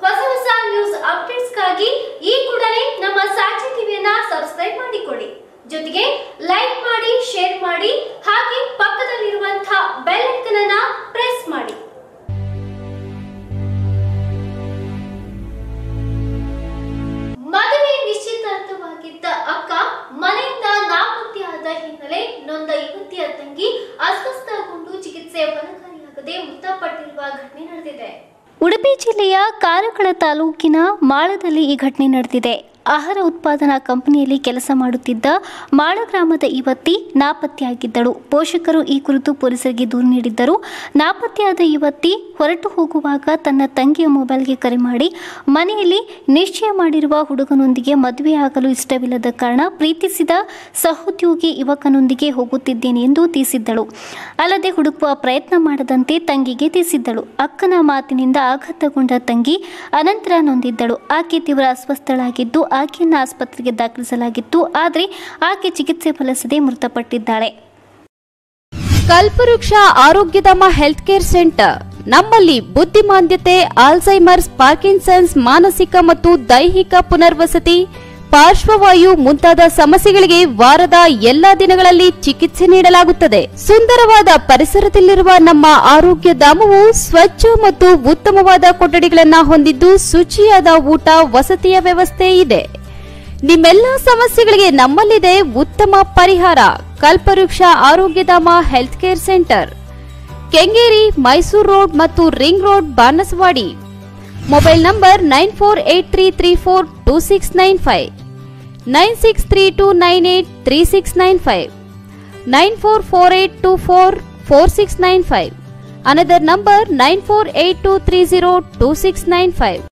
ಹೊಸ ಹೊಸ ನ್ಯೂಸ್ ಅಪ್ಡೇಟ್ಸ್ಗಾಗಿ ಈ ಕೂಡಲೇ ನಮ್ಮ ಸಾಕ್ಷಿ ಟಿವಿಯನ್ನ ಸಬ್ಸ್ಕ್ರೈಬ್ ಮಾಡಿಕೊಳ್ಳಿ ಜೊತೆಗೆ ಲೈಕ್ ಮಾಡಿ ಶೇರ್ ಮಾಡಿ ಹಾಗೆ ಪಕ್ಕದಲ್ಲಿರುವಂತಹ ಬೆಲ್ ಐಕನ್ ಅನ್ನ ಪ್ರೆಸ್ ಮಾಡಿ ಮದುವೆ ನಿಶ್ಚಿತಾರ್ಥವಾಗಿದ್ದ ಅಕ್ಕ ಮನೆಯಿಂದ ನಾಪತ್ತೆಯಾದ ಹಿನ್ನೆಲೆ ನೊಂದ ಯುವತಿಯ ತಂಗಿ ಅಸ್ವಸ್ಥಗೊಂಡು ಚಿಕಿತ್ಸೆ ಫಲಕಾರಿಯಾಗದೆ ಮೃತಪಟ್ಟಿರುವ ಘಟನೆ ನಡೆದಿದೆ ಉಡುಪಿ ಜಿಲ್ಲೆಯ ಕಾರಕಳ ತಾಲೂಕಿನ ಮಾಳದಲ್ಲಿ ಈ ಘಟನೆ ನಡೆದಿದೆ ಆಹಾರ ಉತ್ಪಾದನಾ ಕಂಪನಿಯಲ್ಲಿ ಕೆಲಸ ಮಾಡುತ್ತಿದ್ದ ಮಾಳ ಗ್ರಾಮದ ಯುವತಿ ನಾಪತ್ತೆಯಾಗಿದ್ದಳು ಪೋಷಕರು ಈ ಕುರಿತು ಪೊಲೀಸರಿಗೆ ದೂರು ನೀಡಿದ್ದರು ನಾಪತ್ತೆಯಾದ ಯುವತಿ ಹೊರಟು ಹೋಗುವಾಗ ತನ್ನ ತಂಗಿಯ ಮೊಬೈಲ್ಗೆ ಕರೆ ಮಾಡಿ ಮನೆಯಲ್ಲಿ ನಿಶ್ಚಯ ಮಾಡಿರುವ ಹುಡುಗನೊಂದಿಗೆ ಮದುವೆಯಾಗಲು ಇಷ್ಟವಿಲ್ಲದ ಕಾರಣ ಪ್ರೀತಿಸಿದ ಸಹೋದ್ಯೋಗಿ ಯುವಕನೊಂದಿಗೆ ಹೋಗುತ್ತಿದ್ದೇನೆ ಎಂದು ತಿಳಿಸಿದ್ದಳು ಅಲ್ಲದೆ ಹುಡುಕುವ ಪ್ರಯತ್ನ ಮಾಡದಂತೆ ತಂಗಿಗೆ ತಿಳಿಸಿದ್ದಳು ಅಕ್ಕನ ಮಾತಿನಿಂದ ಆಘಾತಗೊಂಡ ತಂಗಿ ಅನಂತರ ನೊಂದಿದ್ದಳು ಆಕೆ ತೀವ್ರ ಅಸ್ವಸ್ಥಳಾಗಿದ್ದು ಆಕೆಯನ್ನು ಆಸ್ಪತ್ರೆಗೆ ದಾಖಲಿಸಲಾಗಿತ್ತು ಆದರೆ ಆಕೆ ಚಿಕಿತ್ಸೆ ಫಲಿಸದೆ ಮೃತಪಟ್ಟಿದ್ದಾಳೆ ಕಲ್ಪವೃಕ್ಷ ಆರೋಗ್ಯಧಾಮ ಹೆಲ್ತ್ ಕೇರ್ ಸೆಂಟರ್ ನಮ್ಮಲ್ಲಿ ಬುದ್ಧಿಮಾಂದ್ಯತೆ ಆಲ್ಝೈಮರ್ಸ್ ಪಾರ್ಕಿನ್ಸನ್ಸ್ ಮಾನಸಿಕ ಮತ್ತು ದೈಹಿಕ ಪುನರ್ವಸತಿ ಪಾರ್ಶ್ವವಾಯು ಮುಂತಾದ ಸಮಸ್ಯೆಗಳಿಗೆ ವಾರದ ಎಲ್ಲಾ ದಿನಗಳಲ್ಲಿ ಚಿಕಿತ್ಸೆ ನೀಡಲಾಗುತ್ತದೆ ಸುಂದರವಾದ ಪರಿಸರದಲ್ಲಿರುವ ನಮ್ಮ ಆರೋಗ್ಯ ಧಾಮವು ಸ್ವಚ್ಛ ಮತ್ತು ಉತ್ತಮವಾದ ಕೊಠಡಿಗಳನ್ನ ಹೊಂದಿದ್ದು ಶುಚಿಯಾದ ಊಟ ವಸತಿಯ ವ್ಯವಸ್ಥೆ ಇದೆ ನಿಮ್ಮೆಲ್ಲ ಸಮಸ್ಯೆಗಳಿಗೆ ನಮ್ಮಲ್ಲಿದೆ ಉತ್ತಮ ಪರಿಹಾರ Kalpavriksha Arogyadhama health care centre Kengeri Mysore road ಮತ್ತು ring road Banasawadi mobile number nine four eight three three four two six nine five nine six three two nine eight three six nine five nine four four eight two four four six nine five another number nine four eight two three zero two six nine five